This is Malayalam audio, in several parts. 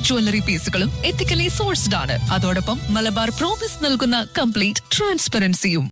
ജ്വല്ലറി പീസുകളും എത്തിക്കലി സോഴ്സ്ഡ് ആണ് അതോടൊപ്പം മലബാർ പ്രോമിസ് നൽകുന്ന കംപ്ലീറ്റ് ട്രാൻസ്പെറൻസിയും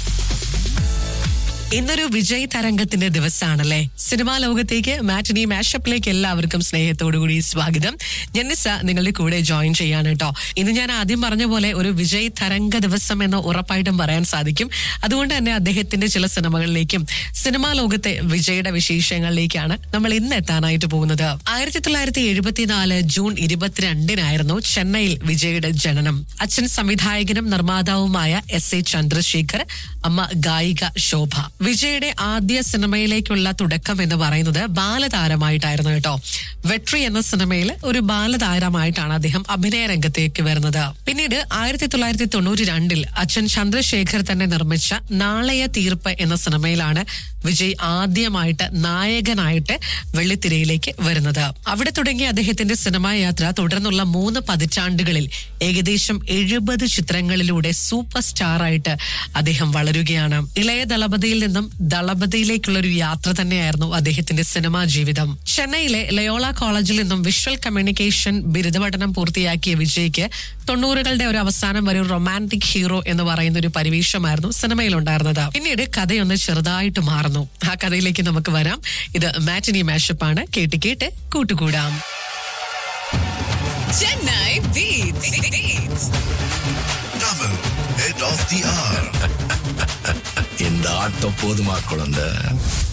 ഇന്നൊരു വിജയ് തരംഗത്തിന്റെ ദിവസമാണല്ലേ സിനിമാ ലോകത്തേക്ക് മാറ്റിനി മാഷപ്പിലേക്ക് എല്ലാവർക്കും സ്നേഹത്തോടുകൂടി സ്വാഗതം ഞാൻ നിസ നിങ്ങളുടെ കൂടെ ജോയിൻ ചെയ്യാണ് കേട്ടോ ഇന്ന് ഞാൻ ആദ്യം പറഞ്ഞ പോലെ ഒരു വിജയ് തരംഗ ദിവസം എന്ന് ഉറപ്പായിട്ടും പറയാൻ സാധിക്കും അതുകൊണ്ട് തന്നെ അദ്ദേഹത്തിന്റെ ചില സിനിമകളിലേക്കും സിനിമാ ലോകത്തെ വിജയുടെ വിശേഷങ്ങളിലേക്കാണ് നമ്മൾ ഇന്ന് എത്താനായിട്ട് പോകുന്നത് ആയിരത്തി തൊള്ളായിരത്തി എഴുപത്തിനാല് ജൂൺ ഇരുപത്തിരണ്ടിനായിരുന്നു ചെന്നൈയിൽ വിജയുടെ ജനനം അച്ഛൻ സംവിധായകനും നിർമ്മാതാവുമായ എസ് എ ചന്ദ്രശേഖർ അമ്മ ഗായിക ശോഭ വിജയുടെ ആദ്യ സിനിമയിലേക്കുള്ള തുടക്കം എന്ന് പറയുന്നത് ബാലതാരമായിട്ടായിരുന്നു കേട്ടോ വെട്രി എന്ന സിനിമയിൽ ഒരു ബാലതാരമായിട്ടാണ് അദ്ദേഹം അഭിനയ രംഗത്തേക്ക് വരുന്നത് പിന്നീട് ആയിരത്തി തൊള്ളായിരത്തി തൊണ്ണൂറ്റി രണ്ടിൽ അച്ഛൻ ചന്ദ്രശേഖർ തന്നെ നിർമ്മിച്ച നാളെയ തീർപ്പ് എന്ന സിനിമയിലാണ് വിജയ് ആദ്യമായിട്ട് നായകനായിട്ട് വെള്ളിത്തിരയിലേക്ക് വരുന്നത് അവിടെ തുടങ്ങിയ അദ്ദേഹത്തിന്റെ സിനിമാ യാത്ര തുടർന്നുള്ള മൂന്ന് പതിറ്റാണ്ടുകളിൽ ഏകദേശം എഴുപത് ചിത്രങ്ങളിലൂടെ സൂപ്പർ സ്റ്റാർ ആയിട്ട് അദ്ദേഹം വളരുകയാണ് ഇളയ ദളപതിയിൽ നിന്നും ദളപതിയിലേക്കുള്ള ഒരു യാത്ര തന്നെയായിരുന്നു അദ്ദേഹത്തിന്റെ സിനിമാ ജീവിതം ചെന്നൈയിലെ ലയോള കോളേജിൽ നിന്നും വിഷ്വൽ കമ്മ്യൂണിക്കേഷൻ ബിരുദ പഠനം പൂർത്തിയാക്കിയ വിജയ്ക്ക് തൊണ്ണൂറുകളുടെ ഒരു അവസാനം വരെ ഒരു റൊമാൻറ്റിക് ഹീറോ എന്ന് പറയുന്ന ഒരു പരിവേഷമായിരുന്നു സിനിമയിൽ ഉണ്ടായിരുന്നത് പിന്നീട് കഥയൊന്ന് ചെറുതായിട്ട് മാറുന്നു ആ കഥയിലേക്ക് നമുക്ക് വരാം ഇത് മാറ്റിനി മാഷപ്പ് ആണ് കേട്ട് കേട്ട് കൂട്ടുകൂടാം Chennai Tamil, head of the hour. இந்த ஆட்டம் போதுமா குழந்தை